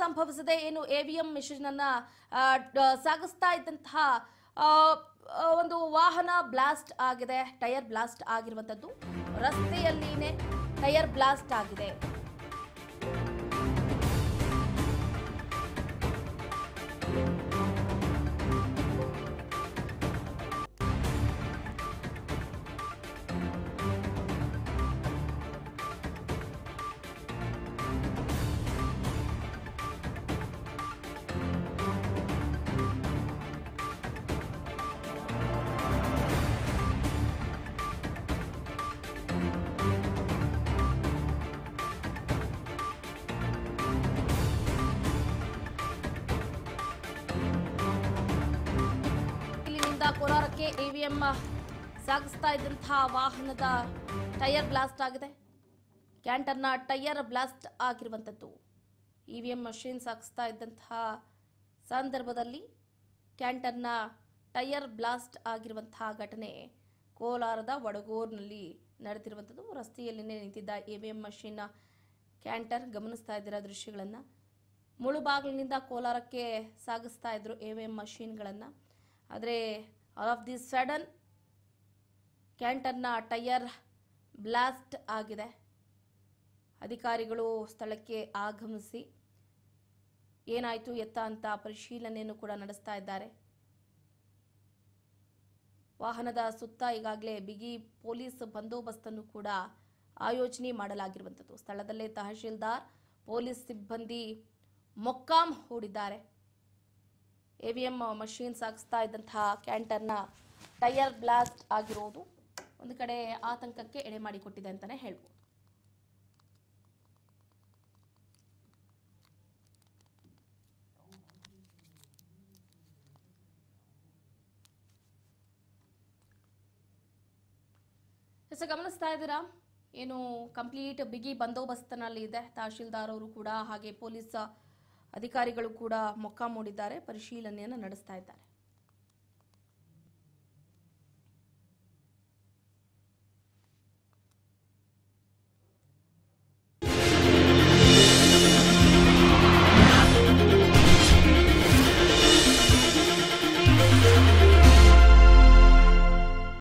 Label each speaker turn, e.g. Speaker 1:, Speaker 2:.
Speaker 1: ಸಂಭವಿಸಿದೆ ಏನು EVM mission ಅನ್ನ ಆ, ಡ- ಸಾಗಿಸ್ತಾ ಇದ್ದಂತಹ ಆ, ಆ, ಒಂದು ವಾಹನ ಬ್ಲಾಸ್ಟ್ ಆಗಿದೆ ಟೈರ್ ಬ್ಲಾಸ್ಟ್ ಆಗಿರುವಂತದ್ದು ರಸ್ತೆಯಲ್ಲಿನೇ ಟೈರ್ ಬ್ಲಾಸ್ಟ್ ಆಗಿದೆ ಇಲ್ಲಿನಿಂದ ಕೋಲಾರಕ್ಕೆ ಎವಿಎಂ ಸಾಗಿಸ್ತಾ ಇದ್ದಂತಹ ವಾಹನದ ಟೈರ್ ಬ್ಲಾಸ್ಟ್ ಆಗಿದೆ ಕ್ಯಾಂಟರ್ನ ಟೈರ್ ಬ್ಲಾಸ್ಟ್ ಆಗಿರುವಂಥದ್ದು ಇವಿಎಂ ಮಷೀನ್ ಸಾಗಿಸ್ತಾ ಇದ್ದಂತಹ ಸಂದರ್ಭದಲ್ಲಿ ಕ್ಯಾಂಟರ್ನ ಟೈರ್ ಬ್ಲಾಸ್ಟ್ ಆಗಿರುವಂತಹ ಘಟನೆ ಕೋಲಾರದ ವಡಗೂರಿನಲ್ಲಿ ನಡೆದಿರುವಂಥದ್ದು ರಸ್ತೆಯಲ್ಲಿನೇ ನಿಂತಿದ್ದ ಇವಿಎಂ ಮಷೀನ್ ಕ್ಯಾಂಟರ್ ಗಮನಿಸ್ತಾ ಇದ್ದೀರಾ ದೃಶ್ಯಗಳನ್ನು ಮುಳುಬಾಗಿಲಿನಿಂದ ಕೋಲಾರಕ್ಕೆ ಸಾಗಿಸ್ತಾ ಇದ್ರು ಎ ವಿ ಎಂ ಮಷೀನ್ಗಳನ್ನು ಆದರೆ ಆಲ್ ಆಫ್ ದಿ ಸಡನ್ ಕ್ಯಾಂಟರ್ನ ಟೈರ್ ಬ್ಲಾಸ್ಟ್ ಆಗಿದೆ ಅಧಿಕಾರಿಗಳು ಸ್ಥಳಕ್ಕೆ ಆಗಮಿಸಿ ಏನಾಯಿತು ಎತ್ತ ಅಂತ ಪರಿಶೀಲನೆಯನ್ನು ಕೂಡ ನಡೆಸ್ತಾ ಇದ್ದಾರೆ ವಾಹನದ ಸುತ್ತ ಈಗಾಗಲೇ ಬಿಗಿ ಪೊಲೀಸ್ ಬಂದೋಬಸ್ತನ್ನು ಕೂಡ ಆಯೋಜನೆ ಮಾಡಲಾಗಿರುವಂಥದ್ದು ಸ್ಥಳದಲ್ಲೇ ತಹಶೀಲ್ದಾರ್ ಪೊಲೀಸ್ ಸಿಬ್ಬಂದಿ ಮೊಕ್ಕಾಂ ಹೂಡಿದ್ದಾರೆ ಎವಿಎಂ ಮಷೀನ್ ಸಾಗಿಸ್ತಾ ಇದ್ದಂತಹ ಕ್ಯಾಂಟರ್ನ ಟೈರ್ ಬ್ಲಾಸ್ಟ್ ಆಗಿರೋದು ಒಂದು ಕಡೆ ಆತಂಕಕ್ಕೆ ಎಡೆ ಮಾಡಿಕೊಟ್ಟಿದೆ ಅಂತಲೇ ಹೇಳ್ಬೋದು ಎಸ್ ಗಮನಿಸ್ತಾ ಇದ್ದೀರಾ ಏನು ಕಂಪ್ಲೀಟ್ ಬಿಗಿ ಬಂದೋಬಸ್ತ್ನಲ್ಲಿ ಇದೆ ತಹಶೀಲ್ದಾರ್ ಅವರು ಕೂಡ ಹಾಗೆ ಪೊಲೀಸ್ ಅಧಿಕಾರಿಗಳು ಕೂಡ ಮೊಕ್ಕ ಮೂಡಿದ್ದಾರೆ ಪರಿಶೀಲನೆಯನ್ನು ನಡೆಸ್ತಾ ಇದ್ದಾರೆ